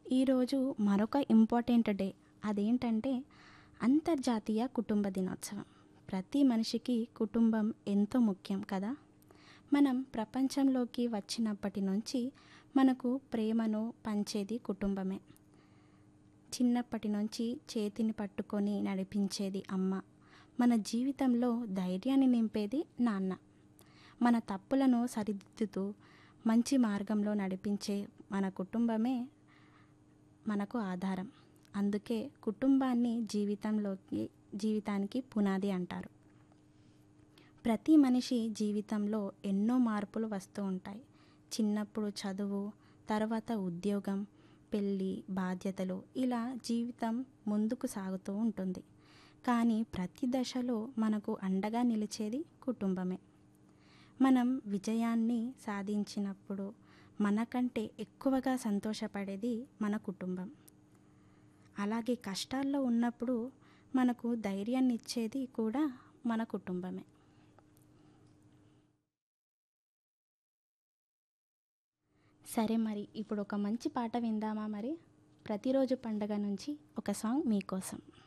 ఈరోజు మరొక important day అదేంటంటే అంతర్జాతీయ కుటుంబ దినోత్సవం ప్రతి మనిషికి కుటుంబం ఎంతో ముఖ్యం కదా మనం ప్రపంచంలోకి వచ్చినప్పటి నుంచి మనకు ప్రేమను పంచేది కుటుంబమే చిన్నప్పటి నుంచి చేతిని పట్టుకొని నడిపించేది అమ్మ మన జీవితంలో ధైర్యాన్ని నింపేది నాన్న మన తప్పులను సరిదిద్దుతూ మంచి మార్గంలో నడిపించే మన కుటుంబమే మనకు ఆధారం అందుకే కుటుంబాన్ని జీవితంలోకి జీవితానికి పునాది అంటారు ప్రతి మనిషి జీవితంలో ఎన్నో మార్పులు వస్తూ ఉంటాయి చిన్నప్పుడు చదువు తర్వాత ఉద్యోగం పెళ్ళి బాధ్యతలు ఇలా జీవితం ముందుకు సాగుతూ ఉంటుంది కానీ ప్రతి దశలో మనకు అండగా నిలిచేది కుటుంబమే మనం విజయాన్ని సాధించినప్పుడు మనకంటే ఎక్కువగా సంతోషపడేది మన కుటుంబం అలాగే కష్టాల్లో ఉన్నప్పుడు మనకు ధైర్యాన్ని ఇచ్చేది కూడా మన కుటుంబమే సరే మరి ఇప్పుడు ఒక మంచి పాట విందామా మరి ప్రతిరోజు పండగ నుంచి ఒక సాంగ్ మీకోసం